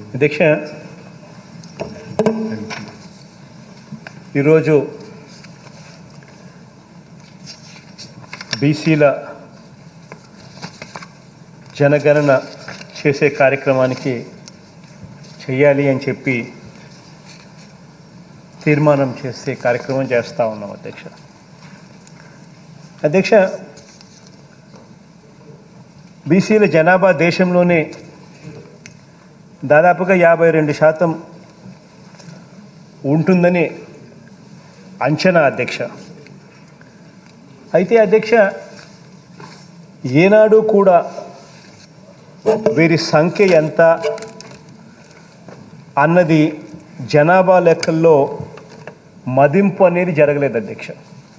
అధ్యక్ష ఈరోజు బీసీల జనగణన చేసే కార్యక్రమానికి చెయ్యాలి అని చెప్పి తీర్మానం చేసే కార్యక్రమం చేస్తూ ఉన్నాం అధ్యక్ష అధ్యక్ష బీసీల జనాభా దేశంలోనే దాదాపుగా యాభై రెండు శాతం ఉంటుందని అంచనా అధ్యక్ష అయితే అధ్యక్ష ఏనాడు కూడా వీరి సంఖ్య ఎంత అన్నది జనాభా లెక్కల్లో మదింపు అనేది జరగలేదు అధ్యక్ష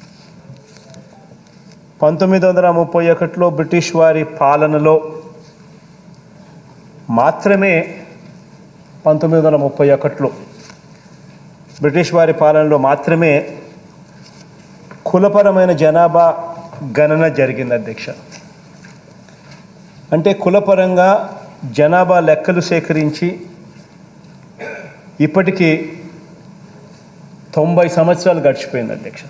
పంతొమ్మిది వందల ముప్పై ఒకటిలో బ్రిటిష్ వారి పాలనలో మాత్రమే పంతొమ్మిది వందల ముప్పై ఒకటిలో బ్రిటిష్ వారి పాలనలో మాత్రమే కులపరమైన జనాభా గణన జరిగింది అధ్యక్ష అంటే కులపరంగా జనాభా లెక్కలు సేకరించి ఇప్పటికీ తొంభై సంవత్సరాలు గడిచిపోయింది అధ్యక్ష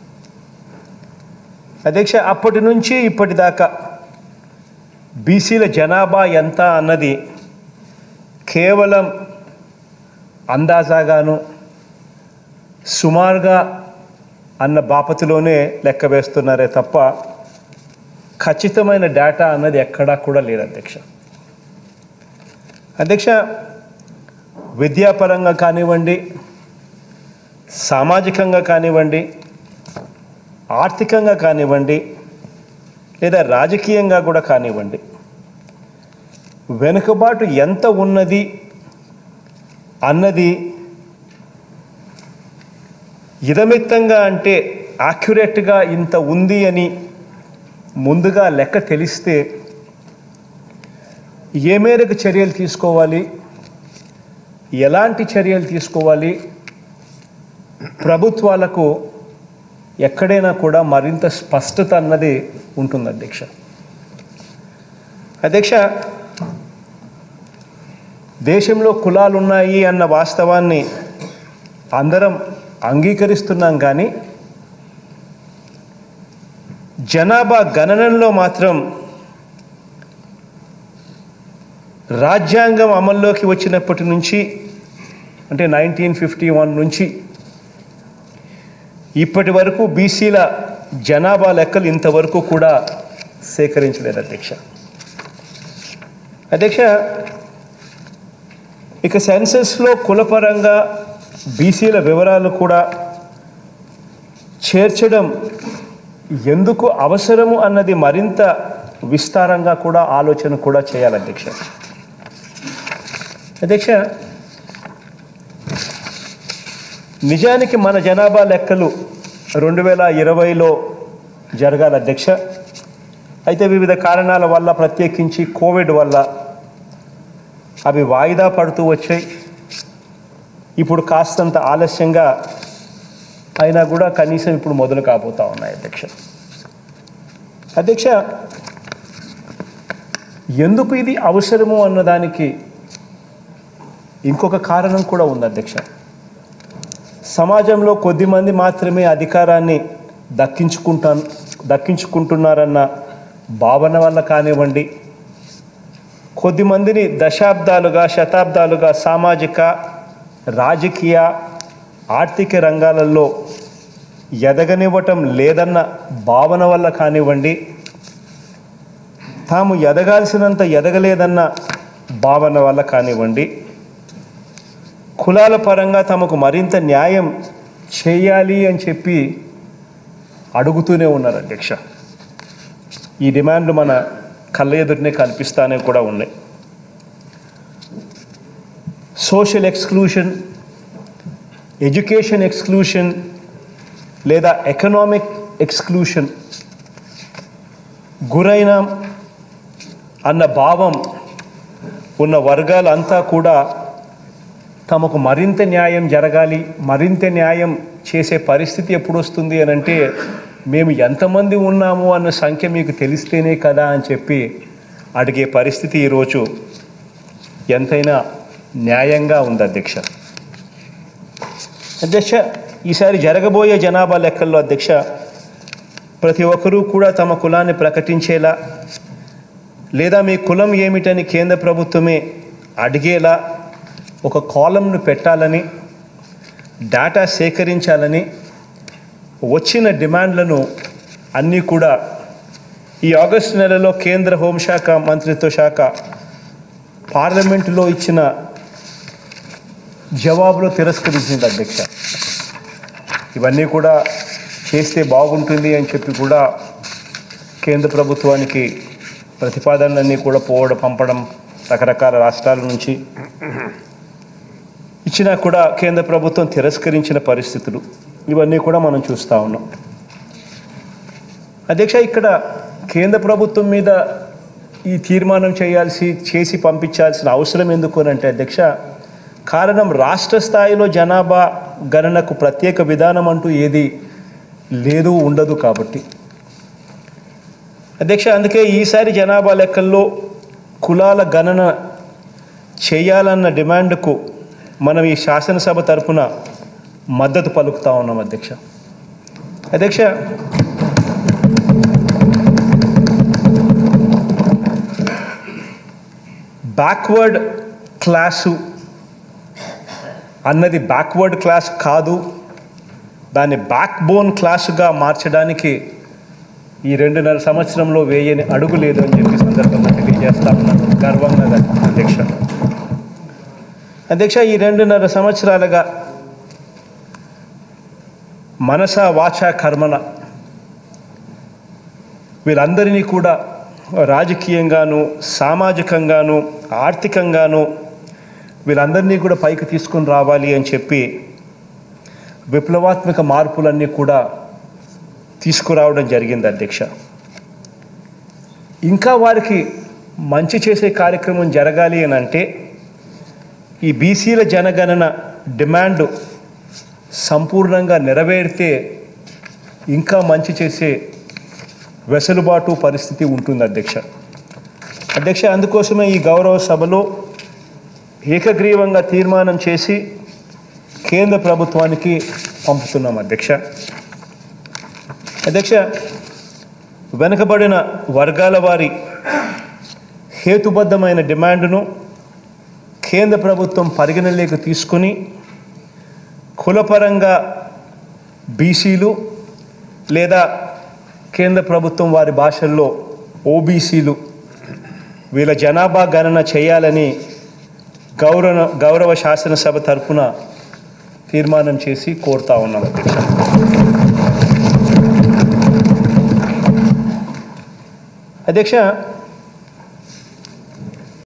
అధ్యక్ష అప్పటి నుంచి ఇప్పటిదాకా బీసీల జనాభా ఎంత అన్నది కేవలం అందాజాగాను సుమారుగా అన్న బాపతిలోనే లెక్క వేస్తున్నారే తప్ప ఖచ్చితమైన డేటా అన్నది ఎక్కడా కూడా లేదు అధ్యక్ష అధ్యక్ష విద్యాపరంగా కానివ్వండి సామాజికంగా కానివ్వండి ఆర్థికంగా కానివ్వండి లేదా రాజకీయంగా కూడా కానివ్వండి వెనుకబాటు ఎంత ఉన్నది అన్నది ఇదమిత్తంగా అంటే యాక్యురేట్గా ఇంత ఉంది అని ముందుగా లెక్క తెలిస్తే ఏ మేరకు చర్యలు తీసుకోవాలి ఎలాంటి చర్యలు తీసుకోవాలి ప్రభుత్వాలకు ఎక్కడైనా కూడా మరింత స్పష్టత అన్నది ఉంటుంది అధ్యక్ష అధ్యక్ష దేశంలో కులాలు ఉన్నాయి అన్న వాస్తవాన్ని అందరం అంగీకరిస్తున్నాం కానీ జనాభా గణనంలో మాత్రం రాజ్యాంగం అమల్లోకి వచ్చినప్పటి నుంచి అంటే నైన్టీన్ ఫిఫ్టీ వన్ నుంచి ఇప్పటి వరకు బీసీల జనాభా లెక్కలు ఇంతవరకు కూడా సేకరించలేదు అధ్యక్ష అధ్యక్ష ఇక సెన్సస్లో కులపరంగా బీసీల వివరాలు కూడా చేర్చడం ఎందుకు అవసరము అన్నది మరింత విస్తారంగా కూడా ఆలోచన కూడా చేయాలి అధ్యక్ష అధ్యక్ష నిజానికి మన జనాభా లెక్కలు రెండు వేల ఇరవైలో జరగాలి అధ్యక్ష అయితే వివిధ కారణాల వల్ల ప్రత్యేకించి కోవిడ్ వల్ల అవి వాయిదా పడుతూ వచ్చాయి ఇప్పుడు కాస్తంత ఆలస్యంగా అయినా కూడా కనీసం ఇప్పుడు మొదలు కాబోతా ఉన్నాయి అధ్యక్ష అధ్యక్ష ఎందుకు ఇది అవసరము అన్నదానికి ఇంకొక కారణం కూడా ఉంది అధ్యక్ష సమాజంలో కొద్దిమంది మాత్రమే అధికారాన్ని దక్కించుకుంటాను దక్కించుకుంటున్నారన్న భావన వల్ల కానివ్వండి కొద్దిమందిని దశాబ్దాలుగా శతాబ్దాలుగా సామాజిక రాజకీయ ఆర్థిక రంగాలలో ఎదగనివ్వటం లేదన్న భావన వల్ల కానివ్వండి తాము ఎదగాల్సినంత ఎదగలేదన్న భావన వల్ల కానివ్వండి కులాల పరంగా తమకు మరింత న్యాయం చేయాలి అని చెప్పి అడుగుతూనే ఉన్నారు అధ్యక్ష ఈ డిమాండ్లు మన కళ్ళ ఎదురునే కల్పిస్తానే కూడా ఉన్నాయి సోషల్ ఎక్స్క్లూషన్ ఎడ్యుకేషన్ ఎక్స్క్లూషన్ లేదా ఎకనామిక్ ఎక్స్క్లూషన్ గురైన అన్న భావం ఉన్న వర్గాలంతా కూడా తమకు మరింత న్యాయం జరగాలి మరింత న్యాయం చేసే పరిస్థితి ఎప్పుడు వస్తుంది అని అంటే మేము ఎంతమంది ఉన్నాము అన్న సంఖ్య మీకు తెలిస్తేనే కదా అని చెప్పి అడిగే పరిస్థితి ఈరోజు ఎంతైనా న్యాయంగా ఉంది అధ్యక్ష అధ్యక్ష ఈసారి జరగబోయే జనాభా లెక్కల్లో అధ్యక్ష ప్రతి ఒక్కరూ కూడా తమ కులాన్ని ప్రకటించేలా లేదా మీ కులం ఏమిటని కేంద్ర ప్రభుత్వమే అడిగేలా ఒక కాలంను పెట్టాలని డేటా సేకరించాలని వచ్చిన డిమాండ్లను అన్నీ కూడా ఈ ఆగస్టు నెలలో కేంద్ర హోంశాఖ మంత్రిత్వ శాఖ పార్లమెంటులో ఇచ్చిన జవాబులో తిరస్కరించింది అధ్యక్ష ఇవన్నీ కూడా చేస్తే బాగుంటుంది అని చెప్పి కూడా కేంద్ర ప్రభుత్వానికి ప్రతిపాదనలన్నీ కూడా పోవడం పంపడం రకరకాల రాష్ట్రాల నుంచి ఇచ్చినా కూడా కేంద్ర ప్రభుత్వం తిరస్కరించిన పరిస్థితులు ఇవన్నీ కూడా మనం చూస్తూ ఉన్నాం అధ్యక్ష ఇక్కడ కేంద్ర ప్రభుత్వం మీద ఈ తీర్మానం చేయాల్సి చేసి పంపించాల్సిన అవసరం ఎందుకు అని అంటే అధ్యక్ష కారణం రాష్ట్ర స్థాయిలో జనాభా గణనకు ప్రత్యేక విధానం అంటూ ఏది లేదు ఉండదు కాబట్టి అధ్యక్ష అందుకే ఈసారి జనాభా లెక్కల్లో కులాల గణన చేయాలన్న డిమాండ్కు మనం ఈ శాసనసభ తరపున మద్దతు పలుకుతా ఉన్నాం అధ్యక్ష అధ్యక్ష బ్యాక్వర్డ్ క్లాసు అన్నది బ్యాక్వర్డ్ క్లాస్ కాదు దాన్ని బ్యాక్ బోన్ క్లాసుగా మార్చడానికి ఈ రెండున్నర సంవత్సరంలో వేయని అడుగు లేదు అని చెప్పి సందర్భంగా తెలియజేస్తా ఉన్నాను గర్వంగా అధ్యక్ష అధ్యక్ష ఈ రెండున్నర సంవత్సరాలుగా మనస వాచ కర్మన వీళ్ళందరినీ కూడా రాజకీయంగాను సామాజికంగాను ఆర్థికంగాను వీళ్ళందరినీ కూడా పైకి తీసుకొని రావాలి అని చెప్పి విప్లవాత్మక మార్పులన్నీ కూడా తీసుకురావడం జరిగింది అధ్యక్ష ఇంకా వారికి మంచి చేసే కార్యక్రమం జరగాలి అని అంటే ఈ బీసీల జనగణన డిమాండ్ సంపూర్ణంగా నెరవేరితే ఇంకా మంచి చేసే వెసులుబాటు పరిస్థితి ఉంటుంది అధ్యక్ష అధ్యక్ష అందుకోసమే ఈ గౌరవ సభలో ఏకగ్రీవంగా తీర్మానం చేసి కేంద్ర ప్రభుత్వానికి పంపుతున్నాం అధ్యక్ష అధ్యక్ష వెనుకబడిన వర్గాల వారి హేతుబద్ధమైన డిమాండ్ను కేంద్ర ప్రభుత్వం పరిగణలోకి తీసుకుని కులపరంగా బీసీలు లేదా కేంద్ర ప్రభుత్వం వారి భాషల్లో ఓబీసీలు వీళ్ళ జనాభా గణన చేయాలని గౌరవ గౌరవ శాసనసభ తరపున తీర్మానం చేసి కోరుతా ఉన్నాం అధ్యక్ష అధ్యక్ష